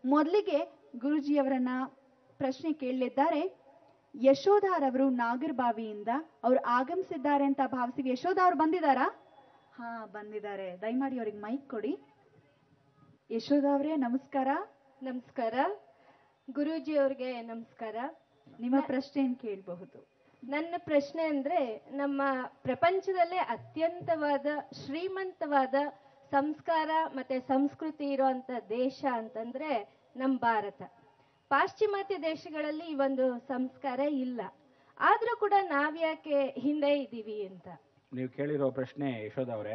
ಮೊದಲಿಗೆ ಗುರುಜಿಯವರನ್ನ ಪ್ರಶ್ನೆ ಕೇಳಲಿದ್ದಾರೆ ಯಶೋಧಾರವರು ನಾಗರಬಾವಿಯಿಂದ ಅವ್ರು ಆಗಮಿಸಿದ್ದಾರೆ ಅಂತ ಭಾವಿಸಿ ಯಶೋಧ ಅವ್ರು ಬಂದಿದ್ದಾರಾ ಹಾ ಬಂದಿದ್ದಾರೆ ದಯಮಾಡಿ ಅವ್ರಿಗೆ ಮೈಕ್ ಕೊಡಿ ಯಶೋಧ ಅವರೇ ನಮಸ್ಕಾರ ನಮಸ್ಕಾರ ಗುರೂಜಿ ಅವ್ರಿಗೆ ನಮಸ್ಕಾರ ನಿಮ್ಮ ಪ್ರಶ್ನೆ ಏನ್ ಕೇಳಬಹುದು ನನ್ನ ಪ್ರಶ್ನೆ ಅಂದ್ರೆ ನಮ್ಮ ಪ್ರಪಂಚದಲ್ಲೇ ಅತ್ಯಂತವಾದ ಶ್ರೀಮಂತವಾದ ಸಂಸ್ಕಾರ ಮತ್ತೆ ಸಂಸ್ಕೃತಿ ಇರುವಂತ ದೇಶ ಅಂತಂದ್ರೆ ನಮ್ಮ ಭಾರತ ಪಾಶ್ಚಿಮಾತ್ಯ ದೇಶಗಳಲ್ಲಿ ಈ ಒಂದು ಸಂಸ್ಕಾರ ಇಲ್ಲ ಆದ್ರೂ ಕೂಡ ನಾವ್ಯಾಕೆ ಹಿಂದೆ ಇದ್ದೀವಿ ಅಂತ ನೀವು ಕೇಳಿರೋ ಪ್ರಶ್ನೆ ಯಶೋಧ ಅವರೇ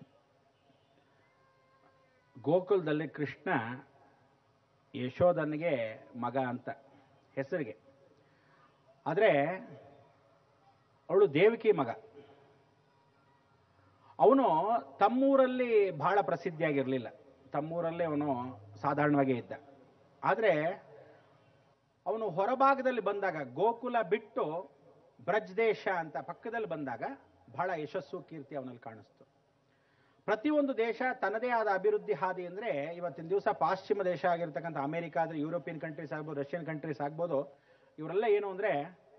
ಗೋಕುಲದಲ್ಲಿ ಕೃಷ್ಣ ಯಶೋಧನಿಗೆ ಮಗ ಅಂತ ಹೆಸರಿಗೆ ಆದರೆ ಅವಳು ದೇವಕಿ ಮಗ ಅವನು ತಮ್ಮೂರಲ್ಲಿ ಬಹಳ ಪ್ರಸಿದ್ಧಿಯಾಗಿರಲಿಲ್ಲ ತಮ್ಮೂರಲ್ಲೇ ಅವನು ಸಾಧಾರಣವಾಗೇ ಇದ್ದ ಆದರೆ ಅವನು ಹೊರಭಾಗದಲ್ಲಿ ಬಂದಾಗ ಗೋಕುಲ ಬಿಟ್ಟು ಬ್ರಜ್ ದೇಶ ಅಂತ ಪಕ್ಕದಲ್ಲಿ ಬಂದಾಗ ಬಹಳ ಯಶಸ್ಸು ಕೀರ್ತಿ ಅವನಲ್ಲಿ ಕಾಣಿಸ್ತು ಪ್ರತಿಯೊಂದು ದೇಶ ತನ್ನದೇ ಆದ ಅಭಿವೃದ್ಧಿ ಹಾದಿ ಅಂದರೆ ಇವತ್ತಿನ ದಿವಸ ಪಾಶ್ಚಿಮ ದೇಶ ಆಗಿರ್ತಕ್ಕಂಥ ಅಮೆರಿಕ ಆದರೆ ಯುರೋಪಿಯನ್ ಕಂಟ್ರೀಸ್ ಆಗ್ಬೋದು ರಷ್ಯನ್ ಕಂಟ್ರೀಸ್ ಆಗ್ಬೋದು ಇವರೆಲ್ಲ ಏನು ಅಂದರೆ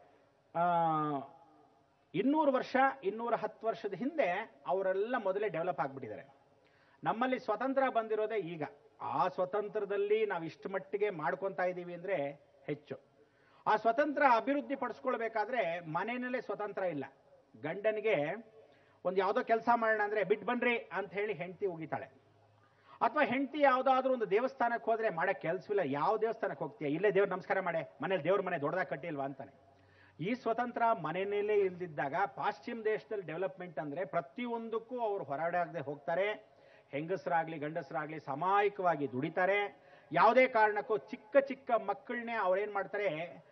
ಇನ್ನೂರು ವರ್ಷ ಇನ್ನೂರ ಹತ್ತು ವರ್ಷದ ಹಿಂದೆ ಅವರೆಲ್ಲ ಮೊದಲೇ ಡೆವಲಪ್ ಆಗಿಬಿಟ್ಟಿದ್ದಾರೆ ನಮ್ಮಲ್ಲಿ ಸ್ವತಂತ್ರ ಬಂದಿರೋದೇ ಈಗ ಆ ಸ್ವತಂತ್ರದಲ್ಲಿ ನಾವು ಇಷ್ಟು ಮಟ್ಟಿಗೆ ಮಾಡ್ಕೊತಾ ಇದ್ದೀವಿ ಅಂದರೆ ಹೆಚ್ಚು ಆ ಸ್ವತಂತ್ರ ಅಭಿವೃದ್ಧಿ ಪಡಿಸ್ಕೊಳ್ಬೇಕಾದ್ರೆ ಮನೆಯಲ್ಲೇ ಸ್ವತಂತ್ರ ಇಲ್ಲ ಗಂಡನಿಗೆ ಒಂದು ಯಾವುದೋ ಕೆಲಸ ಮಾಡೋಣ ಅಂದರೆ ಬಿಟ್ಟು ಬನ್ರಿ ಅಂತ ಹೇಳಿ ಹೆಂಡತಿ ಉಗಿತಾಳೆ ಅಥವಾ ಹೆಂಡತಿ ಯಾವುದಾದ್ರೂ ಒಂದು ದೇವಸ್ಥಾನಕ್ಕೆ ಹೋದ್ರೆ ಮಾಡೋ ಕೆಲಸವಿಲ್ಲ ಯಾವ ದೇವಸ್ಥಾನಕ್ಕೆ ಹೋಗ್ತೀಯ ಇಲ್ಲೇ ದೇವ್ರ ನಮಸ್ಕಾರ ಮಾಡೆ ಮನೇಲಿ ದೇವ್ರ ಮನೆ ದೊಡ್ಡದಾಗಿ ಕಟ್ಟಿಲ್ವಾ ಅಂತಾನೆ ಈ ಸ್ವತಂತ್ರ ಮನೆಯಲ್ಲೇ ಇಲ್ದಿದ್ದಾಗ ಪಾಶ್ಚಿಮ ದೇಶದಲ್ಲಿ ಡೆವಲಪ್ಮೆಂಟ್ ಅಂದ್ರೆ ಪ್ರತಿಯೊಂದಕ್ಕೂ ಅವರು ಹೊರಗಡೆ ಹೋಗ್ತಾರೆ ಹೆಂಗಸರಾಗ್ಲಿ ಗಂಡಸರಾಗ್ಲಿ ಸಾಮಾಯಿಕವಾಗಿ ದುಡಿತಾರೆ ಯಾವುದೇ ಕಾರಣಕ್ಕೂ ಚಿಕ್ಕ ಚಿಕ್ಕ ಮಕ್ಕಳನ್ನೇ ಅವ್ರೇನ್ ಮಾಡ್ತಾರೆ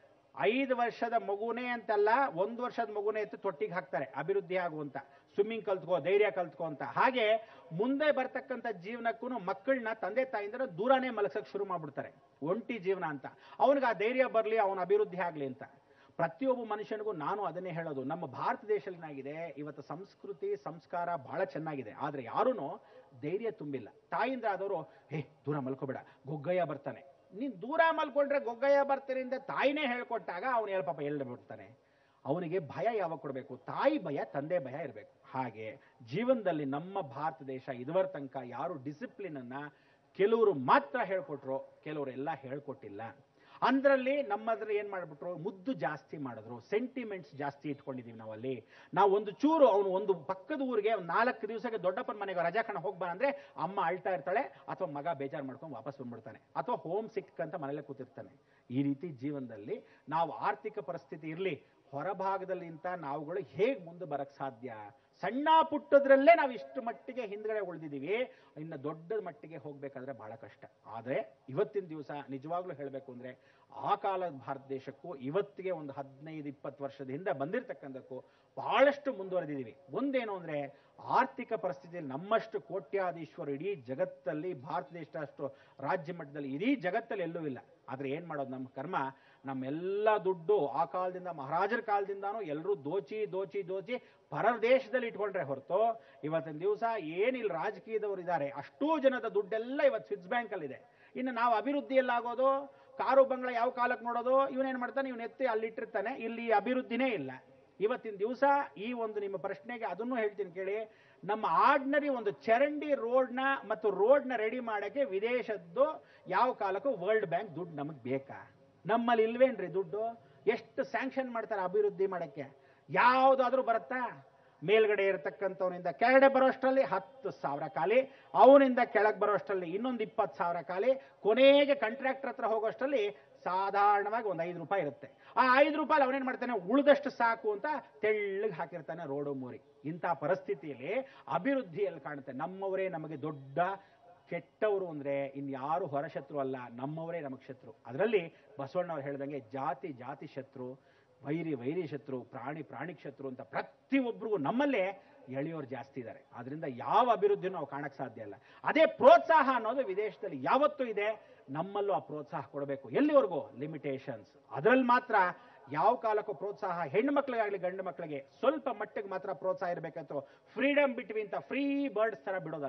ಐದು ವರ್ಷದ ಮಗುನೇ ಅಂತಲ್ಲ ಒಂದು ವರ್ಷದ ಮಗುನೇ ಎತ್ತು ತೊಟ್ಟಿಗೆ ಹಾಕ್ತಾರೆ ಅಭಿವೃದ್ಧಿ ಆಗುವಂತ ಸ್ವಿಮ್ಮಿಂಗ್ ಕಲ್ತ್ಕೋ ಧೈರ್ಯ ಕಲ್ತ್ಕೋ ಅಂತ ಹಾಗೆ ಮುಂದೆ ಬರ್ತಕ್ಕಂಥ ಜೀವನಕ್ಕೂ ಮಕ್ಕಳನ್ನ ತಂದೆ ತಾಯಿಂದ ದೂರನೇ ಮಲಸಕ್ ಶುರು ಮಾಡ್ಬಿಡ್ತಾರೆ ಒಂಟಿ ಜೀವನ ಅಂತ ಅವನಿಗೆ ಆ ಧೈರ್ಯ ಬರಲಿ ಅವನ ಅಭಿವೃದ್ಧಿ ಆಗಲಿ ಅಂತ ಪ್ರತಿಯೊಬ್ಬ ಮನುಷ್ಯನಿಗೂ ನಾನು ಅದನ್ನೇ ಹೇಳೋದು ನಮ್ಮ ಭಾರತ ದೇಶದಲ್ಲಿ ಏನಾಗಿದೆ ಇವತ್ತು ಸಂಸ್ಕೃತಿ ಸಂಸ್ಕಾರ ಬಹಳ ಚೆನ್ನಾಗಿದೆ ಆದ್ರೆ ಯಾರೂ ಧೈರ್ಯ ತುಂಬಿಲ್ಲ ತಾಯಿಂದ ಆದವರು ಹೇ ದೂರ ಮಲ್ಕೋಬೇಡ ಗೊಗ್ಗಯ್ಯ ಬರ್ತಾನೆ ನೀನ್ ದೂರ ಮಲ್ಕೊಂಡ್ರೆ ಗೊಗ್ಗಯ್ಯ ಬರ್ತಾರೆ ಅಂತ ತಾಯಿನೇ ಹೇಳ್ಕೊಟ್ಟಾಗ ಅವನು ಹೇಳ ಪಾಪ ಎಲ್ಲಿ ಬಿಡ್ತಾನೆ ಅವನಿಗೆ ಭಯ ಯಾವಾಗ ಕೊಡಬೇಕು ತಾಯಿ ಭಯ ತಂದೆ ಭಯ ಇರಬೇಕು ಹಾಗೆ ಜೀವನದಲ್ಲಿ ನಮ್ಮ ಭಾರತ ದೇಶ ಇದುವರ ತನಕ ಯಾರು ಡಿಸಿಪ್ಲಿನ್ ಅನ್ನ ಕೆಲವರು ಮಾತ್ರ ಹೇಳ್ಕೊಟ್ರು ಕೆಲವರು ಎಲ್ಲ ಹೇಳ್ಕೊಟ್ಟಿಲ್ಲ ಅಂದ್ರಲ್ಲಿ ನಮ್ಮದ್ರಲ್ಲಿ ಏನ್ ಮಾಡ್ಬಿಟ್ರು ಮುದ್ದು ಜಾಸ್ತಿ ಮಾಡಿದ್ರು ಸೆಂಟಿಮೆಂಟ್ಸ್ ಜಾಸ್ತಿ ಇಟ್ಕೊಂಡಿದೀವಿ ನಾವಲ್ಲಿ ನಾವು ಒಂದು ಚೂರು ಅವನು ಒಂದು ಪಕ್ಕದ ಊರಿಗೆ ಒಂದ್ ನಾಲ್ಕು ದಿವಸಕ್ಕೆ ದೊಡ್ಡಪ್ಪನ ಮನೆಗೆ ರಜಾ ಕಣ ಹೋಗ್ಬಾ ಅಂದ್ರೆ ಅಮ್ಮ ಅಳ್ತಾ ಇರ್ತಾಳೆ ಅಥವಾ ಮಗ ಬೇಜಾರು ಮಾಡ್ಕೊಂಡು ವಾಪಸ್ ಬಂದ್ಬಿಡ್ತಾನೆ ಅಥವಾ ಹೋಮ್ ಸಿಕ್ ಅಂತ ಮನೇಲೆ ಕೂತಿರ್ತಾನೆ ಈ ರೀತಿ ಜೀವನದಲ್ಲಿ ನಾವು ಆರ್ಥಿಕ ಪರಿಸ್ಥಿತಿ ಇರಲಿ ಹೊರಭಾಗದಲ್ಲಿ ಇಂತ ನಾವುಗಳು ಹೇಗೆ ಮುಂದೆ ಬರಕ್ ಸಾಧ್ಯ ಸಣ್ಣ ಪುಟ್ಟದ್ರಲ್ಲೇ ನಾವು ಇಷ್ಟು ಮಟ್ಟಿಗೆ ಹಿಂದ್ಗಡೆ ಉಳಿದಿದ್ದೀವಿ ಇನ್ನು ದೊಡ್ಡ ಮಟ್ಟಿಗೆ ಹೋಗ್ಬೇಕಾದ್ರೆ ಬಹಳ ಕಷ್ಟ ಆದ್ರೆ ಇವತ್ತಿನ ದಿವಸ ನಿಜವಾಗ್ಲೂ ಹೇಳಬೇಕು ಅಂದ್ರೆ ಆ ಕಾಲದ ಭಾರತ ದೇಶಕ್ಕೂ ಇವತ್ತಿಗೆ ಒಂದು ಹದಿನೈದು ಇಪ್ಪತ್ತು ವರ್ಷದ ಹಿಂದೆ ಬಂದಿರತಕ್ಕಂಥಕ್ಕೂ ಬಹಳಷ್ಟು ಮುಂದುವರೆದಿದ್ದೀವಿ ಒಂದೇನು ಅಂದ್ರೆ ಆರ್ಥಿಕ ಪರಿಸ್ಥಿತಿಯಲ್ಲಿ ನಮ್ಮಷ್ಟು ಕೋಟ್ಯಾಧೀಶ್ವರು ಇಡೀ ಜಗತ್ತಲ್ಲಿ ಭಾರತ ದೇಶ ಅಷ್ಟು ರಾಜ್ಯ ಮಟ್ಟದಲ್ಲಿ ಇಡೀ ಜಗತ್ತಲ್ಲಿ ಎಲ್ಲೂ ಇಲ್ಲ ಆದ್ರೆ ಏನ್ ಮಾಡೋದು ನಮ್ಮ ಕರ್ಮ ನಮ್ಮೆಲ್ಲ ದುಡ್ಡು ಆ ಕಾಲದಿಂದ ಮಹಾರಾಜರ ಕಾಲದಿಂದಾನು ಎಲ್ಲರೂ ದೋಚಿ ದೋಚಿ ದೋಚಿ ಪರರ ದೇಶದಲ್ಲಿ ಇಟ್ಕೊಂಡ್ರೆ ಹೊರತು ಇವತ್ತಿನ ದಿವಸ ಏನಿಲ್ಲ ರಾಜಕೀಯದವರು ಇದ್ದಾರೆ ಅಷ್ಟೂ ಜನದ ದುಡ್ಡೆಲ್ಲ ಇವತ್ತು ಸ್ವಿಸ್ ಬ್ಯಾಂಕ್ ಅಲ್ಲಿ ಇದೆ ಇನ್ನು ನಾವು ಅಭಿವೃದ್ಧಿಯಲ್ಲಾಗೋದು ಕಾರು ಬಂಗ್ಲ ಯಾವ ಕಾಲಕ್ಕೆ ನೋಡೋದು ಇವನೇನ್ ಮಾಡ್ತಾನೆ ಇವನ್ ಎತ್ತಿ ಅಲ್ಲಿಟ್ಟಿರ್ತಾನೆ ಇಲ್ಲಿ ಅಭಿವೃದ್ಧಿನೇ ಇಲ್ಲ ಇವತ್ತಿನ ದಿವಸ ಈ ಒಂದು ನಿಮ್ಮ ಪ್ರಶ್ನೆಗೆ ಅದನ್ನು ಹೇಳ್ತೀನಿ ಕೇಳಿ ನಮ್ಮ ಆರ್ಡಿನರಿ ಒಂದು ಚರಂಡಿ ರೋಡ್ನ ಮತ್ತು ರೋಡ್ನ ರೆಡಿ ಮಾಡಕ್ಕೆ ವಿದೇಶದ್ದು ಯಾವ ಕಾಲಕ್ಕೂ ವರ್ಲ್ಡ್ ಬ್ಯಾಂಕ್ ದುಡ್ಡು ನಮಗೆ ಬೇಕಾ ನಮ್ಮಲ್ಲಿ ಇಲ್ವೇನ್ರಿ ದುಡ್ಡು ಎಷ್ಟು ಸ್ಯಾಂಕ್ಷನ್ ಮಾಡ್ತಾರೆ ಅಭಿವೃದ್ಧಿ ಮಾಡಕ್ಕೆ ಯಾವುದಾದ್ರೂ ಬರುತ್ತಾ ಮೇಲ್ಗಡೆ ಇರತಕ್ಕಂಥವನಿಂದ ಕೆಳಗಡೆ ಬರೋಷ್ಟರಲ್ಲಿ ಹತ್ತು ಸಾವಿರ ಖಾಲಿ ಅವನಿಂದ ಕೆಳಗೆ ಬರೋಷ್ಟರಲ್ಲಿ ಇನ್ನೊಂದು ಇಪ್ಪತ್ತು ಸಾವಿರ ಖಾಲಿ ಕೊನೆಗೆ ಕಾಂಟ್ರಾಕ್ಟರ್ ಹತ್ರ ಹೋಗೋಷ್ಟರಲ್ಲಿ ಸಾಧಾರಣವಾಗಿ ಒಂದು ಐದು ರೂಪಾಯಿ ಇರುತ್ತೆ ಆ ಐದು ರೂಪಾಯಿ ಅವನೇನ್ ಮಾಡ್ತಾನೆ ಉಳಿದಷ್ಟು ಸಾಕು ಅಂತ ತೆಳ್ಳಗೆ ಹಾಕಿರ್ತಾನೆ ರೋಡು ಮೂರಿ ಇಂಥ ಪರಿಸ್ಥಿತಿಯಲ್ಲಿ ಅಭಿವೃದ್ಧಿಯಲ್ಲಿ ಕಾಣುತ್ತೆ ನಮ್ಮವರೇ ನಮಗೆ ದೊಡ್ಡ ಕೆಟ್ಟವರು ಅಂದ್ರೆ ಇನ್ಯಾರು ಹೊರಶತ್ರು ಅಲ್ಲ ನಮ್ಮವರೇ ನಮಗೆ ಶತ್ರು ಅದರಲ್ಲಿ ಬಸವಣ್ಣವ್ರು ಹೇಳ್ದಂಗೆ ಜಾತಿ ಜಾತಿ ಶತ್ರು ವೈರಿ ವೈರಿ ಶತ್ರು ಪ್ರಾಣಿ ಪ್ರಾಣಿ ಶತ್ರು ಅಂತ ಪ್ರತಿಯೊಬ್ಬರಿಗೂ ನಮ್ಮಲ್ಲೇ ಎಳೆಯೋರು ಜಾಸ್ತಿ ಇದ್ದಾರೆ ಆದ್ರಿಂದ ಯಾವ ಅಭಿವೃದ್ಧಿನೂ ನಾವು ಕಾಣಕ್ ಸಾಧ್ಯ ಇಲ್ಲ ಅದೇ ಪ್ರೋತ್ಸಾಹ ಅನ್ನೋದು ವಿದೇಶದಲ್ಲಿ ಯಾವತ್ತೂ ಇದೆ ನಮ್ಮಲ್ಲೂ ಆ ಪ್ರೋತ್ಸಾಹ ಕೊಡಬೇಕು ಎಲ್ಲಿವರೆಗೂ ಲಿಮಿಟೇಷನ್ಸ್ ಅದರಲ್ಲಿ ಮಾತ್ರ ಯಾವ ಕಾಲಕ್ಕೂ ಪ್ರೋತ್ಸಾಹ ಹೆಣ್ಣು ಮಕ್ಕಳಿಗಾಗ್ಲಿ ಗಂಡು ಮಕ್ಕಳಿಗೆ ಸ್ವಲ್ಪ ಮಟ್ಟಿಗೆ ಮಾತ್ರ ಪ್ರೋತ್ಸಾಹ ಇರಬೇಕಂತ freedom between the free birds ತರ ಬಿಡೋದಲ್ಲ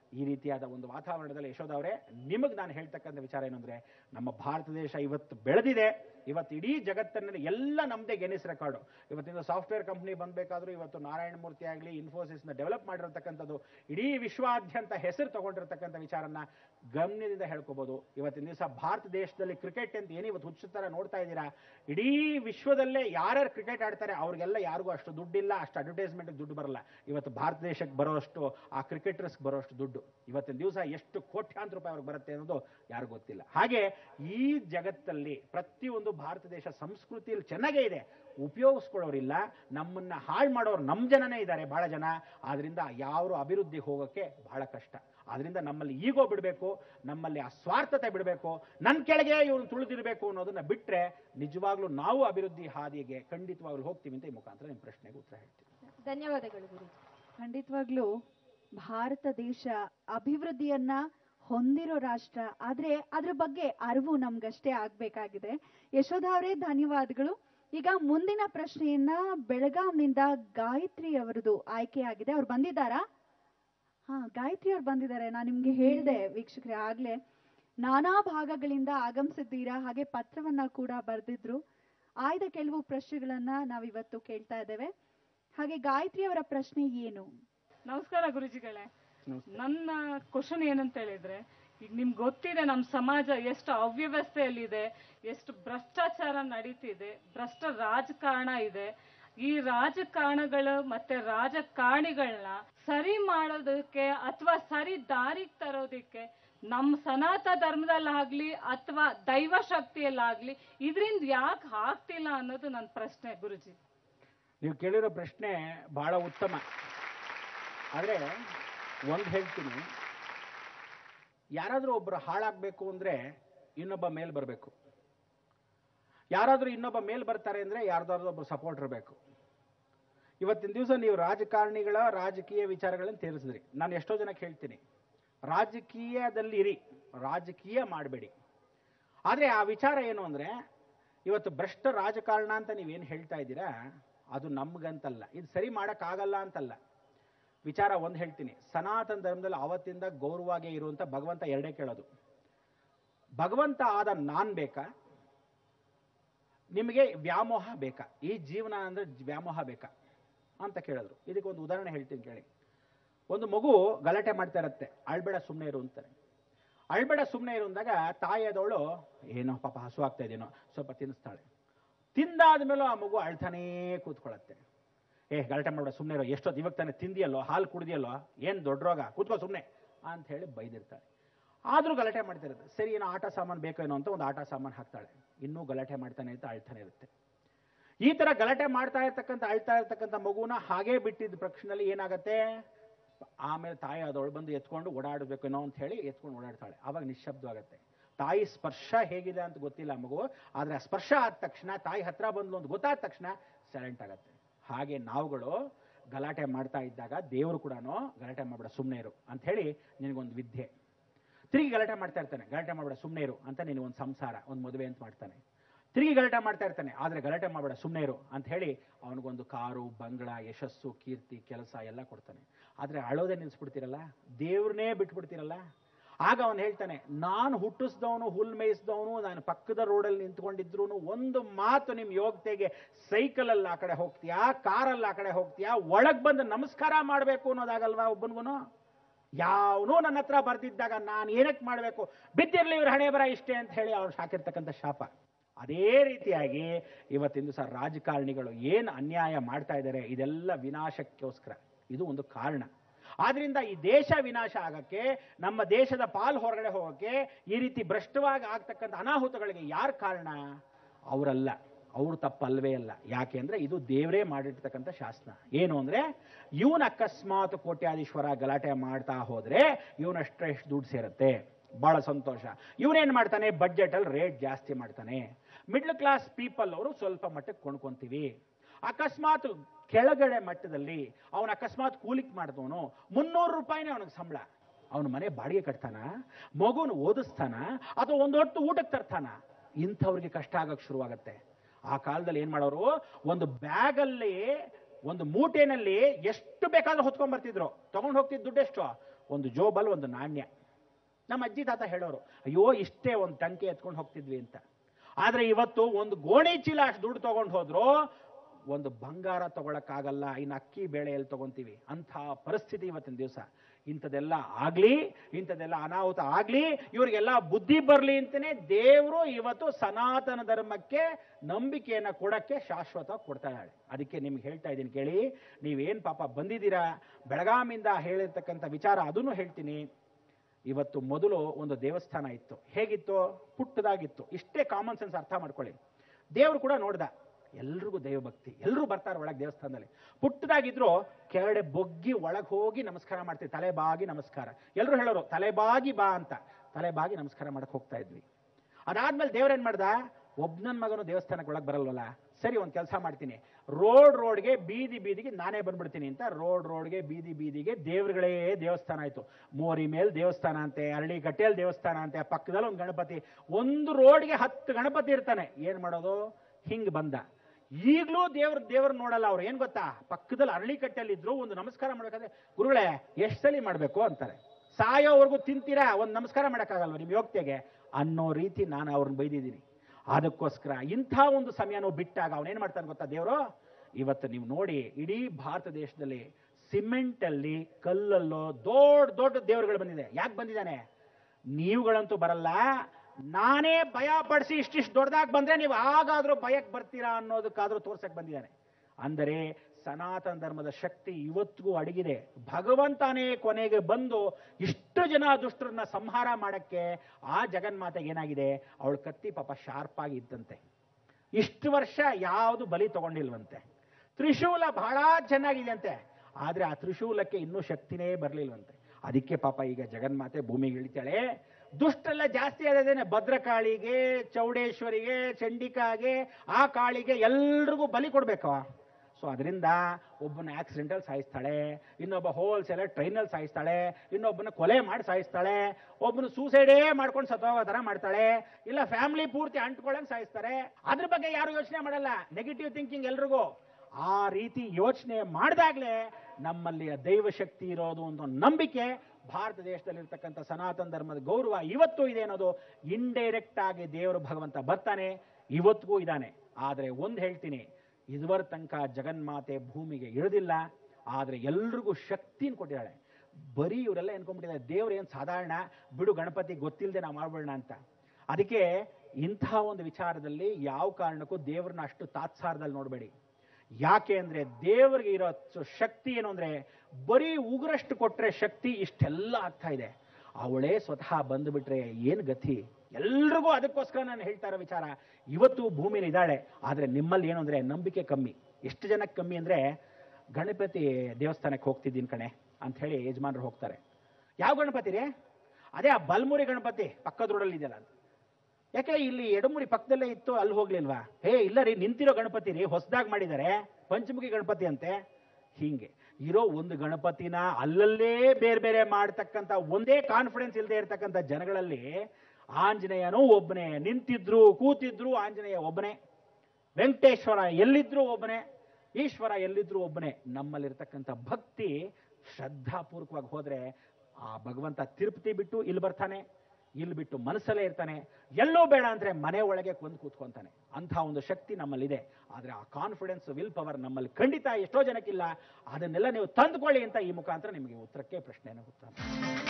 ಈ ರೀತಿಯಾದ ಒಂದು ವಾತಾವರಣದಲ್ಲಿ ಯಶೋಧ ಅವರೇ ನಿಮಗೆ ನಾನು ಹೇಳ್ತಕ್ಕಂಥ ವಿಚಾರ ಏನು ಅಂದ್ರೆ ನಮ್ಮ ಭಾರತ ದೇಶ ಇವತ್ತು ಬೆಳೆದಿದೆ ಇವತ್ತು ಇಡೀ ಜಗತ್ತಿನಲ್ಲಿ ಎಲ್ಲ ನಮ್ಮದೇ ಗೆನಿಸ್ ರೆಕಾರ್ಡು ಇವತ್ತಿನ ಸಾಫ್ಟ್ವೇರ್ ಕಂಪ್ನಿ ಬಂದಬೇಕಾದ್ರೂ ಇವತ್ತು ನಾರಾಯಣ ಮೂರ್ತಿ ಆಗಲಿ ಇನ್ಫೋಸಿಸ್ನ ಡೆವಲಪ್ ಮಾಡಿರತಕ್ಕಂಥದ್ದು ಇಡೀ ವಿಶ್ವಾದ್ಯಂತ ಹೆಸರು ತಗೊಂಡಿರ್ತಕ್ಕಂಥ ವಿಚಾರನ ಗಮನದಿಂದ ಹೇಳ್ಕೋಬಹುದು ಇವತ್ತಿನ ದಿವಸ ಭಾರತ ದೇಶದಲ್ಲಿ ಕ್ರಿಕೆಟ್ ಅಂತ ಏನು ಇವತ್ತು ಹುಚ್ಚು ಥರ ನೋಡ್ತಾ ಇದ್ದೀರಾ ಇಡೀ ವಿಶ್ವದಲ್ಲೇ ಯಾರ್ಯಾರು ಕ್ರಿಕೆಟ್ ಆಡ್ತಾರೆ ಅವ್ರಿಗೆಲ್ಲ ಯಾರಿಗೂ ಅಷ್ಟು ದುಡ್ಡಿಲ್ಲ ಅಷ್ಟು ಅಡ್ವರ್ಟೈಸ್ಮೆಂಟ್ ದುಡ್ಡು ಬರಲ್ಲ ಇವತ್ತು ಭಾರತ ದೇಶಕ್ಕೆ ಬರೋಷ್ಟು ಆ ಕ್ರಿಕೆಟರ್ಸ್ಗೆ ಬರೋಷ್ಟು ದುಡ್ಡು ಇವತ್ತಿನ ದಿವಸ ಎಷ್ಟು ಕೋಟ್ಯಾಂತರ ರೂಪಾಯಿ ಅವ್ರಿಗೆ ಬರುತ್ತೆ ಅನ್ನೋದು ಯಾರಿಗೂ ಗೊತ್ತಿಲ್ಲ ಹಾಗೆ ಈ ಜಗತ್ತಲ್ಲಿ ಪ್ರತಿಯೊಂದು ಭಾರತ ದೇಶ ಸಂಸ್ಕೃತಿಯಲ್ಲಿ ಚೆನ್ನಾಗೇ ಇದೆ ಉಪಯೋಗಿಸ್ಕೊಳ್ಳೋರಿಲ್ಲ ನಮ್ಮನ್ನ ಹಾಳು ಮಾಡೋರು ನಮ್ಮ ಜನನೇ ಇದ್ದಾರೆ ಬಹಳ ಜನ ಆದ್ರಿಂದ ಯಾರು ಅಭಿವೃದ್ಧಿ ಹೋಗೋಕ್ಕೆ ಬಹಳ ಕಷ್ಟ ಆದ್ರಿಂದ ನಮ್ಮಲ್ಲಿ ಈಗೋ ಬಿಡಬೇಕು ನಮ್ಮಲ್ಲಿ ಆ ಸ್ವಾರ್ಥತೆ ಬಿಡಬೇಕು ನನ್ನ ಕೆಳಗೆ ಇವನು ತುಳಿದಿರಬೇಕು ಅನ್ನೋದನ್ನ ಬಿಟ್ರೆ ನಿಜವಾಗ್ಲೂ ನಾವು ಅಭಿವೃದ್ಧಿ ಹಾದಿಗೆ ಖಂಡಿತವಾಗ್ಲೂ ಹೋಗ್ತೀವಿ ಅಂತ ಈ ಮುಖಾಂತರ ನಿಮ್ಮ ಪ್ರಶ್ನೆಗೆ ಉತ್ತರ ಹೇಳ್ತೀನಿ ಧನ್ಯವಾದಗಳು ಗುರುಜಿ ಖಂಡಿತವಾಗ್ಲೂ ಭಾರತ ದೇಶ ಅಭಿವೃದ್ಧಿಯನ್ನ ಹೊಂದಿರೋ ರಾಷ್ಟ್ರ ಆದ್ರೆ ಅದ್ರ ಬಗ್ಗೆ ಅರಿವು ನಮ್ಗಷ್ಟೇ ಆಗ್ಬೇಕಾಗಿದೆ ಯಶೋಧ ಅವರೇ ಧನ್ಯವಾದಗಳು ಈಗ ಮುಂದಿನ ಪ್ರಶ್ನೆಯನ್ನ ಬೆಳಗಾಂನಿಂದ ಗಾಯತ್ರಿ ಅವರದು ಆಯ್ಕೆಯಾಗಿದೆ ಅವ್ರು ಬಂದಿದ್ದಾರಾ ಹಾ ಗಾಯತ್ರಿ ಅವ್ರು ಬಂದಿದ್ದಾರೆ ನಾನು ನಿಮ್ಗೆ ಹೇಳ್ದೆ ವೀಕ್ಷಕರೇ ಆಗ್ಲೇ ನಾನಾ ಭಾಗಗಳಿಂದ ಆಗಮಿಸಿದ್ದೀರಾ ಹಾಗೆ ಪತ್ರವನ್ನ ಕೂಡ ಬರೆದಿದ್ರು ಆಯ್ದ ಕೆಲವು ಪ್ರಶ್ನೆಗಳನ್ನ ನಾವಿವತ್ತು ಕೇಳ್ತಾ ಇದ್ದೇವೆ ಹಾಗೆ ಗಾಯತ್ರಿ ಅವರ ಪ್ರಶ್ನೆ ಏನು ನಮಸ್ಕಾರ ಗುರುಜಿಗಳೇ ನಮಸ್ತೆ. ನನ್ನ ಕ್ವಶನ್ ಏನಂತ ಹೇಳಿದ್ರೆ ಈಗ ನಿಮ್ಗೆ ಗೊತ್ತಿದೆ ನಮ್ಮ ಸಮಾಜ ಎಷ್ಟು ಅವ್ಯವಸ್ಥೆಯಲ್ಲಿದೆ ಎಷ್ಟು ಭ್ರಷ್ಟಾಚಾರ ನಡೀತಿದೆ ಭ್ರಷ್ಟ ರಾಜಕಾರಣ ಇದೆ ಈ ರಾಜಕಾರಣಗಳು ಮತ್ತೆ ರಾಜಕಾರಣಿಗಳನ್ನ ಸರಿ ಮಾಡೋದಕ್ಕೆ ಅಥವಾ ಸರಿ ದಾರಿಗೆ ತರೋದಕ್ಕೆ ನಮ್ಮ ಸನಾತ ಧರ್ಮದಲ್ಲಾಗ್ಲಿ ಅಥವಾ ದೈವ ಶಕ್ತಿಯಲ್ಲಾಗ್ಲಿ ಇದರಿಂದ ಯಾಕೆ ಆಗ್ತಿಲ್ಲ ಅನ್ನೋದು ನನ್ನ ಪ್ರಶ್ನೆ ಗುರುಜಿ ನೀವು ಕೇಳಿರೋ ಪ್ರಶ್ನೆ ಬಹಳ ಉತ್ತಮ ಆದರೆ ಒಂದು ಹೇಳ್ತೀನಿ ಯಾರಾದರೂ ಒಬ್ಬರು ಹಾಳಾಗಬೇಕು ಅಂದರೆ ಇನ್ನೊಬ್ಬ ಮೇಲ್ ಬರಬೇಕು ಯಾರಾದರೂ ಇನ್ನೊಬ್ಬ ಮೇಲ್ ಬರ್ತಾರೆ ಅಂದರೆ ಯಾರ್ದಾದ್ರೂ ಒಬ್ಬರು ಸಪೋರ್ಟ್ ಇರಬೇಕು ಇವತ್ತಿನ ದಿವಸ ನೀವು ರಾಜಕಾರಣಿಗಳ ರಾಜಕೀಯ ವಿಚಾರಗಳನ್ನು ತೇರಿಸಿದ್ರಿ ನಾನು ಎಷ್ಟೋ ಜನಕ್ಕೆ ಹೇಳ್ತೀನಿ ರಾಜಕೀಯದಲ್ಲಿ ಇರಿ ರಾಜಕೀಯ ಮಾಡಬೇಡಿ ಆದರೆ ಆ ವಿಚಾರ ಏನು ಅಂದರೆ ಇವತ್ತು ಭ್ರಷ್ಟ ರಾಜಕಾರಣ ಅಂತ ನೀವೇನು ಹೇಳ್ತಾ ಇದ್ದೀರಾ ಅದು ನಮ್ಗಂತಲ್ಲ ಇದು ಸರಿ ಮಾಡೋಕ್ಕಾಗಲ್ಲ ಅಂತಲ್ಲ ವಿಚಾರ ಒಂದು ಹೇಳ್ತೀನಿ ಸನಾತನ ಧರ್ಮದಲ್ಲಿ ಅವತ್ತಿಂದ ಗೌರವಾಗೇ ಇರುವಂತ ಭಗವಂತ ಎರಡೇ ಕೇಳೋದು ಭಗವಂತ ಆದ ನಾನ್ ಬೇಕಾ ನಿಮಗೆ ವ್ಯಾಮೋಹ ಬೇಕಾ ಈ ಜೀವನ ಅಂದ್ರೆ ವ್ಯಾಮೋಹ ಬೇಕಾ ಅಂತ ಕೇಳಿದ್ರು ಇದಕ್ಕೆ ಒಂದು ಉದಾಹರಣೆ ಹೇಳ್ತೀನಿ ಕೇಳಿ ಒಂದು ಮಗು ಗಲಾಟೆ ಮಾಡ್ತಾ ಇರತ್ತೆ ಅಳ್ಬೇಡ ಸುಮ್ಮನೆ ಇರು ಅಂತಾರೆ ಅಳ್ಬೇಡ ಸುಮ್ಮನೆ ಇರು ಅಂದಾಗ ತಾಯಿಯಾದವಳು ಏನೋ ಪಾಪ ಹಸು ಆಗ್ತಾ ಇದೆಯೇನೋ ಸ್ವಲ್ಪ ತಿನ್ನಿಸ್ತಾಳೆ ತಿಂದಾದ ಮೇಲೂ ಆ ಮಗು ಅಳ್ತಾನೇ ಕೂತ್ಕೊಳ್ಳತ್ತೆ ಏ ಗಲಾಟೆ ಮಾಡಬೇಡ ಸುಮ್ಮನೆ ಇರೋ ಎಷ್ಟೊತ್ತು ಇವಾಗ ತಾನೆ ತಿಂದಿಯಲ್ಲೋ ಹಾಲು ಕುಡ್ದಿಯಲ್ಲೋ ಏನು ದೊಡ್ಡ ರೋಗ ಕೂತ್ಕೋ ಸುಮ್ಮನೆ ಅಂತ ಹೇಳಿ ಬೈದಿರ್ತಾಳೆ ಆದರೂ ಗಲಾಟೆ ಮಾಡ್ತಿರುತ್ತೆ ಸರಿ ಏನೋ ಆಟ ಸಾಮಾನು ಬೇಕೇನೋ ಅಂತ ಒಂದು ಆಟ ಸಾಮಾನು ಹಾಕ್ತಾಳೆ ಇನ್ನೂ ಗಲಾಟೆ ಮಾಡ್ತಾನೆ ಅಂತ ಅಳ್ತಾನೆ ಇರುತ್ತೆ ಈ ತರ ಗಲಾಟೆ ಮಾಡ್ತಾ ಇರ್ತಕ್ಕಂಥ ಅಳ್ತಾ ಇರ್ತಕ್ಕಂಥ ಮಗುನ ಹಾಗೇ ಬಿಟ್ಟಿದ್ದ ಪಕ್ಷದಲ್ಲಿ ಏನಾಗತ್ತೆ ಆಮೇಲೆ ತಾಯಿ ಆದವಳು ಬಂದು ಎತ್ಕೊಂಡು ಓಡಾಡಬೇಕೇನೋ ಅಂತ ಹೇಳಿ ಎತ್ಕೊಂಡು ಓಡಾಡ್ತಾಳೆ ಆವಾಗ ನಿಶ್ಶಬ್ದವಾಗತ್ತೆ ತಾಯಿ ಸ್ಪರ್ಶ ಹೇಗಿದೆ ಅಂತ ಗೊತ್ತಿಲ್ಲ ಮಗು ಆದ್ರೆ ಆ ಸ್ಪರ್ಶ ಆದ ತಕ್ಷಣ ತಾಯಿ ಹತ್ರ ಬಂದ್ಲು ಅಂತ ಗೊತ್ತಾದ ತಕ್ಷಣ ಸೈಲೆಂಟ್ ಆಗತ್ತೆ ಹಾಗೆ ನಾವುಗಳು ಗಲಾಟೆ ಮಾಡ್ತಾ ಇದ್ದಾಗ ದೇವರು ಕೂಡ ಗಲಾಟೆ ಮಾಡ್ಬೇಡ ಸುಮ್ಮನೆ ಇರು ಅಂತ ಹೇಳಿ ನಿನಗೊಂದು ವಿದ್ಯೆ ತಿರುಗಿ ಗಲಾಟೆ ಮಾಡ್ತಾ ಇರ್ತಾನೆ ಗಲಾಟೆ ಮಾಡಬೇಡ ಸುಮ್ಮನೆ ಇರು ಅಂತ ನಿನಗೊಂದು ಸಂಸಾರ ಒಂದು ಮದುವೆ ಅಂತ ಮಾಡ್ತಾನೆ ತಿರುಗಿ ಗಲಾಟೆ ಮಾಡ್ತಾ ಇರ್ತಾನೆ ಆದ್ರೆ ಗಲಾಟೆ ಮಾಡಬೇಡ ಸುಮ್ಮನೆ ಇರು ಅಂತ ಹೇಳಿ ಅವನಿಗೊಂದು ಕಾರು ಬಂಗಳ ಯಶಸ್ಸು ಕೀರ್ತಿ ಕೆಲಸ ಎಲ್ಲ ಕೊಡ್ತಾನೆ ಆದ್ರೆ ಅಳೋದೇ ನಿಲ್ಸ್ಬಿಡ್ತೀರಲ್ಲ ದೇವ್ರನ್ನೇ ಬಿಟ್ಬಿಡ್ತೀರಲ್ಲ ಆಗ ಅವನು ಹೇಳ್ತಾನೆ ನಾನು ಹುಟ್ಟಿಸ್ದವನು ಹುಲ್ ಮೇಯಿಸಿದವನು ನಾನು ಪಕ್ಕದ ರೋಡಲ್ಲಿ ನಿಂತ್ಕೊಂಡಿದ್ರು ಒಂದು ಮಾತು ನಿಮ್ಮ ಯೋಗ್ಯತೆಗೆ ಸೈಕಲಲ್ಲಿ ಆ ಕಡೆ ಹೋಗ್ತೀಯಾ ಕಾರಲ್ಲಿ ಆ ಕಡೆ ಹೋಗ್ತೀಯಾ ಒಳಗ್ ಬಂದು ನಮಸ್ಕಾರ ಮಾಡಬೇಕು ಅನ್ನೋದಾಗಲ್ವಾ ಒಬ್ಬನಿಗೂ ಯಾವನೂ ನನ್ನ ಹತ್ರ ಬರ್ದಿದ್ದಾಗ ನಾನು ಏನಕ್ಕೆ ಮಾಡಬೇಕು ಬಿದ್ದಿರ್ಲಿ ಇವ್ರ ಹಣೆ ಬರ ಇಷ್ಟೇ ಅಂತ ಹೇಳಿ ಅವ್ರು ಹಾಕಿರ್ತಕ್ಕಂಥ ಶಾಪ ಅದೇ ರೀತಿಯಾಗಿ ಇವತ್ತಿನ ದಿವಸ ರಾಜಕಾರಣಿಗಳು ಏನು ಅನ್ಯಾಯ ಮಾಡ್ತಾ ಇದ್ದಾರೆ ಇದೆಲ್ಲ ವಿನಾಶಕ್ಕೋಸ್ಕರ ಇದು ಒಂದು ಕಾರಣ ಆದ್ರಿಂದ ಈ ದೇಶ ವಿನಾಶ ಆಗಕ್ಕೆ ನಮ್ಮ ದೇಶದ ಪಾಲು ಹೊರಗಡೆ ಹೋಗಕ್ಕೆ ಈ ರೀತಿ ಭ್ರಷ್ಟವಾಗಿ ಆಗ್ತಕ್ಕಂಥ ಅನಾಹುತಗಳಿಗೆ ಯಾರು ಕಾರಣ ಅವರಲ್ಲ ಅವ್ರು ತಪ್ಪಲ್ವೇ ಅಲ್ಲ ಯಾಕೆ ಅಂದ್ರೆ ಇದು ದೇವರೇ ಮಾಡಿರ್ತಕ್ಕಂಥ ಶಾಸನ ಏನು ಅಂದ್ರೆ ಇವನ್ ಅಕಸ್ಮಾತ್ ಕೋಟ್ಯಾಧೀಶ್ವರ ಗಲಾಟೆ ಮಾಡ್ತಾ ಹೋದ್ರೆ ಇವನಷ್ಟೇ ಎಷ್ಟು ದುಡ್ಡು ಸೇರುತ್ತೆ ಬಹಳ ಸಂತೋಷ ಇವನೇನ್ ಮಾಡ್ತಾನೆ ಬಡ್ಜೆಟ್ ಅಲ್ಲಿ ರೇಟ್ ಜಾಸ್ತಿ ಮಾಡ್ತಾನೆ ಮಿಡ್ಲ್ ಕ್ಲಾಸ್ ಪೀಪಲ್ ಅವರು ಸ್ವಲ್ಪ ಮಟ್ಟಕ್ಕೆ ಕೊಂಡ್ಕೊಂತೀವಿ ಅಕಸ್ಮಾತ್ ಕೆಳಗಡೆ ಮಟ್ಟದಲ್ಲಿ ಅವನ ಅಕಸ್ಮಾತ್ ಕೂಲಿಕ್ ಮಾಡಿದವನು ಮುನ್ನೂರು ರೂಪಾಯಿನೇ ಅವನಿಗೆ ಸಂಬಳ ಅವನ ಮನೆ ಬಾಡಿಗೆ ಕಟ್ತಾನ ಮಗುನ ಓದಿಸ್ತಾನ ಅಥವಾ ಒಂದು ಹೊತ್ತು ಊಟಕ್ಕೆ ತರ್ತಾನ ಇಂಥವ್ರಿಗೆ ಕಷ್ಟ ಆಗಕ್ಕೆ ಶುರುವಾಗತ್ತೆ ಆ ಕಾಲದಲ್ಲಿ ಏನ್ ಮಾಡೋರು ಒಂದು ಬ್ಯಾಗಲ್ಲಿ ಒಂದು ಮೂಟೆನಲ್ಲಿ ಎಷ್ಟು ಬೇಕಾದ್ರೂ ಹೊತ್ಕೊಂಡ್ ಬರ್ತಿದ್ರು ತಗೊಂಡು ಹೋಗ್ತಿದ್ ದುಡ್ಡು ಎಷ್ಟು ಒಂದು ಜೋಬಲ್ ಒಂದು ನಾಣ್ಯ ನಮ್ಮ ಅಜ್ಜಿ ತಾತ ಹೇಳೋರು ಅಯ್ಯೋ ಇಷ್ಟೇ ಒಂದು ಟಂಕೆ ಎತ್ಕೊಂಡು ಹೋಗ್ತಿದ್ವಿ ಅಂತ ಆದ್ರೆ ಇವತ್ತು ಒಂದು ಗೋಣಿ ಚೀಲ ಅಷ್ಟು ದುಡ್ಡು ತಗೊಂಡು ಹೋದ್ರು ಒಂದು ಬಂಗಾರ ತಗೊಳಕ್ಕಾಗಲ್ಲ ಇನ್ನು ಅಕ್ಕಿ ಬೇಳೆ ಎಲ್ಲಿ ತಗೊಂತೀವಿ ಅಂಥ ಪರಿಸ್ಥಿತಿ ಇವತ್ತಿನ ದಿವಸ ಇಂಥದೆಲ್ಲ ಆಗ್ಲಿ ಇಂಥದೆಲ್ಲ ಅನಾಹುತ ಆಗ್ಲಿ ಇವ್ರಿಗೆಲ್ಲ ಬುದ್ಧಿ ಬರ್ಲಿ ಅಂತಾನೆ ದೇವರು ಇವತ್ತು ಸನಾತನ ಧರ್ಮಕ್ಕೆ ನಂಬಿಕೆಯನ್ನ ಕೊಡಕ್ಕೆ ಶಾಶ್ವತ ಕೊಡ್ತಾ ಇದ್ದಾಳೆ ಅದಕ್ಕೆ ನಿಮ್ಗೆ ಹೇಳ್ತಾ ಇದ್ದೀನಿ ಕೇಳಿ ನೀವೇನ್ ಪಾಪ ಬಂದಿದ್ದೀರಾ ಬೆಳಗಾಮಿಂದ ಹೇಳಿರ್ತಕ್ಕಂಥ ವಿಚಾರ ಅದನ್ನು ಹೇಳ್ತೀನಿ ಇವತ್ತು ಮೊದಲು ಒಂದು ದೇವಸ್ಥಾನ ಇತ್ತು ಹೇಗಿತ್ತು ಪುಟ್ಟದಾಗಿತ್ತು ಇಷ್ಟೇ ಕಾಮನ್ ಸೆನ್ಸ್ ಅರ್ಥ ಮಾಡ್ಕೊಳ್ಳಿ ದೇವರು ಕೂಡ ನೋಡ್ದ ಎಲ್ರಿಗೂ ದೈವಭಕ್ತಿ ಎಲ್ಲರೂ ಬರ್ತಾರೆ ಒಳಗೆ ದೇವಸ್ಥಾನದಲ್ಲಿ ಪುಟ್ಟದಾಗಿದ್ರು ಕೆಳಗಡೆ ಬೊಗ್ಗಿ ಒಳಗೆ ಹೋಗಿ ನಮಸ್ಕಾರ ಮಾಡ್ತೀವಿ ತಲೆ ಬಾಗಿ ನಮಸ್ಕಾರ ಎಲ್ಲರೂ ಹೇಳೋರು ತಲೆ ಬಾಗಿ ಬಾ ಅಂತ ತಲೆ ಬಾಗಿ ನಮಸ್ಕಾರ ಮಾಡಕ್ ಹೋಗ್ತಾ ಇದ್ವಿ ಅದಾದ್ಮೇಲೆ ದೇವ್ರೇನ್ ಮಾಡ್ದ ಒಬ್ನನ್ ಮಗನು ದೇವಸ್ಥಾನಕ್ಕೆ ಒಳಗೆ ಬರಲ್ವಲ್ಲ ಸರಿ ಒಂದು ಕೆಲಸ ಮಾಡ್ತೀನಿ ರೋಡ್ ರೋಡ್ಗೆ ಬೀದಿ ಬೀದಿಗೆ ನಾನೇ ಬಂದ್ಬಿಡ್ತೀನಿ ಅಂತ ರೋಡ್ ರೋಡ್ಗೆ ಬೀದಿ ಬೀದಿಗೆ ದೇವ್ರುಗಳೇ ದೇವಸ್ಥಾನ ಆಯ್ತು ಮೋರಿ ಮೇಲ್ ದೇವಸ್ಥಾನ ಅಂತೆ ಅರಳಿ ಗಟ್ಟೆಲ್ ದೇವಸ್ಥಾನ ಅಂತೆ ಪಕ್ಕದಲ್ಲಿ ಒಂದು ಗಣಪತಿ ಒಂದು ರೋಡ್ಗೆ ಹತ್ತು ಗಣಪತಿ ಇರ್ತಾನೆ ಏನ್ ಮಾಡೋದು ಹಿಂಗ್ ಬಂದ ಈಗಲೂ ದೇವ್ರ ದೇವ್ರ ನೋಡಲ್ಲ ಅವ್ರು ಏನ್ ಗೊತ್ತಾ ಪಕ್ಕದಲ್ಲಿ ಅರಳಿ ಕಟ್ಟೆಯಲ್ಲಿ ಇದ್ರು ಒಂದು ನಮಸ್ಕಾರ ಮಾಡ್ಬೇಕಾದ್ರೆ ಗುರುಗಳೇ ಎಷ್ಟು ಸಲಿ ಮಾಡ್ಬೇಕು ಅಂತಾರೆ ಸಾಯೋವರೆಗೂ ತಿಂತೀರಾ ಒಂದು ನಮಸ್ಕಾರ ಮಾಡೋಕ್ಕಾಗಲ್ವ ನಿಮ್ಮ ಯೋಗ್ಯತೆಗೆ ಅನ್ನೋ ರೀತಿ ನಾನು ಅವ್ರನ್ನ ಬೈದಿದ್ದೀನಿ ಅದಕ್ಕೋಸ್ಕರ ಇಂಥ ಒಂದು ಸಮಯನೂ ಬಿಟ್ಟಾಗ ಅವನೇನ್ ಮಾಡ್ತಾನೆ ಗೊತ್ತಾ ದೇವರು ಇವತ್ತು ನೀವು ನೋಡಿ ಇಡೀ ಭಾರತ ದೇಶದಲ್ಲಿ ಸಿಮೆಂಟ್ ಅಲ್ಲಿ ಕಲ್ಲಲ್ಲೋ ದೊಡ್ಡ ದೊಡ್ಡ ದೇವರುಗಳು ಬಂದಿದೆ ಯಾಕೆ ಬಂದಿದ್ದಾನೆ ನೀವುಗಳಂತೂ ಬರಲ್ಲ ನಾನೇ ಭಯ ಪಡಿಸಿ ಇಷ್ಟಿಷ್ಟು ದೊಡ್ಡದಾಗಿ ಬಂದ್ರೆ ನೀವು ಆಗಾದ್ರೂ ಭಯಕ್ಕೆ ಬರ್ತೀರಾ ಅನ್ನೋದಕ್ಕಾದ್ರೂ ತೋರ್ಸಕ್ ಬಂದಿದ್ದಾನೆ ಅಂದರೆ ಸನಾತನ ಧರ್ಮದ ಶಕ್ತಿ ಇವತ್ತಿಗೂ ಅಡಗಿದೆ ಭಗವಂತನೇ ಕೊನೆಗೆ ಬಂದು ಇಷ್ಟು ಜನ ದುಷ್ಟರನ್ನ ಸಂಹಾರ ಮಾಡಕ್ಕೆ ಆ ಜಗನ್ಮಾತೆಗೆ ಏನಾಗಿದೆ ಅವಳ ಕತ್ತಿ ಪಾಪ ಶಾರ್ಪ್ ಆಗಿ ಇದ್ದಂತೆ ಇಷ್ಟು ವರ್ಷ ಯಾವುದು ಬಲಿ ತಗೊಂಡಿಲ್ವಂತೆ ತ್ರಿಶೂಲ ಬಹಳ ಚೆನ್ನಾಗಿದೆ ಅಂತೆ ಆದ್ರೆ ಆ ತ್ರಿಶೂಲಕ್ಕೆ ಇನ್ನೂ ಶಕ್ತಿನೇ ಬರಲಿಲ್ವಂತೆ ಅದಕ್ಕೆ ಪಾಪ ಈಗ ಜಗನ್ಮಾತೆ ಭೂಮಿಗೆ ಇಳಿತಾಳೆ ದುಷ್ಟೆಲ್ಲ ಜಾಸ್ತಿ ಆದದೇನೆ ಭದ್ರಕಾಳಿಗೆ ಚೌಡೇಶ್ವರಿಗೆ ಚಂಡಿಕಾಗೆ ಆ ಕಾಳಿಗೆ ಎಲ್ರಿಗೂ ಬಲಿ ಕೊಡ್ಬೇಕು ಸೊ ಅದರಿಂದ ಒಬ್ಬನ ಆಕ್ಸಿಡೆಂಟಲ್ ಸಾಯಿಸ್ತಾಳೆ ಇನ್ನೊಬ್ಬ ಹೋಲ್ಸೇಲ್ ಟ್ರೈನಲ್ಲಿ ಸಾಯಿಸ್ತಾಳೆ ಇನ್ನೊಬ್ಬನ ಕೊಲೆ ಮಾಡಿ ಸಾಯಿಸ್ತಾಳೆ ಒಬ್ಬನು ಸೂಸೈಡೇ ಮಾಡ್ಕೊಂಡು ಸತ್ತೋಗೋ ಥರ ಮಾಡ್ತಾಳೆ ಇಲ್ಲ ಫ್ಯಾಮಿಲಿ ಪೂರ್ತಿ ಅಂಟ್ಕೊಳ್ಳಂಗೆ ಸಾಯಿಸ್ತಾರೆ ಅದ್ರ ಬಗ್ಗೆ ಯಾರು ಯೋಚನೆ ಮಾಡಲ್ಲ ನೆಗೆಟಿವ್ ಥಿಂಕಿಂಗ್ ಎಲ್ರಿಗೂ ಆ ರೀತಿ ಯೋಚನೆ ಮಾಡಿದಾಗಲೇ ನಮ್ಮಲ್ಲಿ ಆ ದೈವ ಶಕ್ತಿ ಇರೋದು ಒಂದು ನಂಬಿಕೆ ಭಾರತ ದೇಶದಲ್ಲಿರ್ತಕ್ಕಂಥ ಸನಾತನ ಧರ್ಮದ ಗೌರವ ಇವತ್ತು ಇದೆ ಅನ್ನೋದು ಇಂಡೈರೆಕ್ಟ್ ಆಗಿ ದೇವರು ಭಗವಂತ ಬರ್ತಾನೆ ಇವತ್ತಿಗೂ ಇದ್ದಾನೆ ಆದರೆ ಒಂದು ಹೇಳ್ತೀನಿ ಇದುವರ ತನಕ ಜಗನ್ಮಾತೆ ಭೂಮಿಗೆ ಇಳಿದಿಲ್ಲ ಆದರೆ ಎಲ್ರಿಗೂ ಶಕ್ತಿನ ಕೊಟ್ಟಿದ್ದಾಳೆ ಬರೀ ಇವರೆಲ್ಲ ಎನ್ಕೊಂಡ್ಬಿಟ್ಟಿದ್ದಾರೆ ದೇವ್ರು ಏನು ಸಾಧಾರಣ ಬಿಡು ಗಣಪತಿ ಗೊತ್ತಿಲ್ಲದೆ ನಾವು ಮಾಡ್ಬಿಡೋಣ ಅಂತ ಅದಕ್ಕೆ ಇಂಥ ಒಂದು ವಿಚಾರದಲ್ಲಿ ಯಾವ ಕಾರಣಕ್ಕೂ ದೇವ್ರನ್ನ ಅಷ್ಟು ತಾತ್ಸಾರದಲ್ಲಿ ನೋಡಬೇಡಿ ಯಾಕೆ ಅಂದ್ರೆ ದೇವರಿಗೆ ಇರೋ ಶಕ್ತಿ ಏನು ಅಂದ್ರೆ ಬರೀ ಉಗುರಷ್ಟು ಕೊಟ್ರೆ ಶಕ್ತಿ ಇಷ್ಟೆಲ್ಲ ಆಗ್ತಾ ಇದೆ ಅವಳೇ ಸ್ವತಃ ಬಂದುಬಿಟ್ರೆ ಏನು ಗತಿ ಎಲ್ರಿಗೂ ಅದಕ್ಕೋಸ್ಕರ ನಾನು ಹೇಳ್ತಾ ಇರೋ ವಿಚಾರ ಇವತ್ತು ಭೂಮಿಲಿ ಇದ್ದಾಳೆ ಆದ್ರೆ ನಿಮ್ಮಲ್ಲಿ ಏನು ಅಂದ್ರೆ ನಂಬಿಕೆ ಕಮ್ಮಿ ಎಷ್ಟು ಜನಕ್ಕೆ ಕಮ್ಮಿ ಅಂದ್ರೆ ಗಣಪತಿ ದೇವಸ್ಥಾನಕ್ಕೆ ಹೋಗ್ತಿದ್ದೀನಿ ಕಣೆ ಅಂತ ಹೇಳಿ ಯಜಮಾನರು ಹೋಗ್ತಾರೆ ಯಾವ ಗಣಪತಿ ರೀ ಅದೇ ಆ ಬಲ್ಮುರಿ ಗಣಪತಿ ಪಕ್ಕದ ರೋಡಲ್ಲಿ ಇದೆಯಲ್ಲ ಅಂತ ಯಾಕೆ ಇಲ್ಲಿ ಎಡಮುರಿ ಪಕ್ಕದಲ್ಲೇ ಇತ್ತು ಅಲ್ಲಿ ಹೋಗ್ಲಿಲ್ವಾ ಹೇ ಇಲ್ಲ ರೀ ನಿಂತಿರೋ ಗಣಪತಿ ರೀ ಹೊಸದಾಗಿ ಮಾಡಿದ್ದಾರೆ ಪಂಚಮುಖಿ ಗಣಪತಿ ಅಂತೆ ಹೀಗೆ ಇರೋ ಒಂದು ಗಣಪತಿನ ಅಲ್ಲಲ್ಲೇ ಬೇರೆ ಬೇರೆ ಮಾಡ್ತಕ್ಕಂಥ ಒಂದೇ ಕಾನ್ಫಿಡೆನ್ಸ್ ಇಲ್ಲದೆ ಇರತಕ್ಕಂಥ ಜನಗಳಲ್ಲಿ ಆಂಜನೇಯನೂ ಒಬ್ಬನೇ ನಿಂತಿದ್ರು ಕೂತಿದ್ರು ಆಂಜನೇಯ ಒಬ್ಬನೇ ವೆಂಕಟೇಶ್ವರ ಎಲ್ಲಿದ್ರು ಒಬ್ಬನೇ ಈಶ್ವರ ಎಲ್ಲಿದ್ರು ಒಬ್ಬನೇ ನಮ್ಮಲ್ಲಿರ್ತಕ್ಕಂಥ ಭಕ್ತಿ ಶ್ರದ್ಧಾಪೂರ್ವಕವಾಗಿ ಹೋದ್ರೆ ಆ ಭಗವಂತ ತಿರುಪತಿ ಬಿಟ್ಟು ಇಲ್ಲಿ ಬರ್ತಾನೆ ಇಲ್ಲಿ ಬಿಟ್ಟು ಮನಸ್ಸಲ್ಲೇ ಇರ್ತಾನೆ ಎಲ್ಲೋ ಬೇಡ ಅಂದ್ರೆ ಮನೆ ಒಳಗೆ ಕೊಂದು ಕೂತ್ಕೊಂತಾನೆ ಅಂಥ ಒಂದು ಶಕ್ತಿ ನಮ್ಮಲ್ಲಿದೆ ಆದ್ರೆ ಆ ಕಾನ್ಫಿಡೆನ್ಸ್ ವಿಲ್ ಪವರ್ ನಮ್ಮಲ್ಲಿ ಖಂಡಿತ ಎಷ್ಟೋ ಜನಕ್ಕಿಲ್ಲ ಅದನ್ನೆಲ್ಲ ನೀವು ತಂದುಕೊಳ್ಳಿ ಅಂತ ಈ ಮುಖಾಂತರ ನಿಮಗೆ ಉತ್ತರಕ್ಕೆ ಪ್ರಶ್ನೆಯನ್ನು ಉತ್ತರ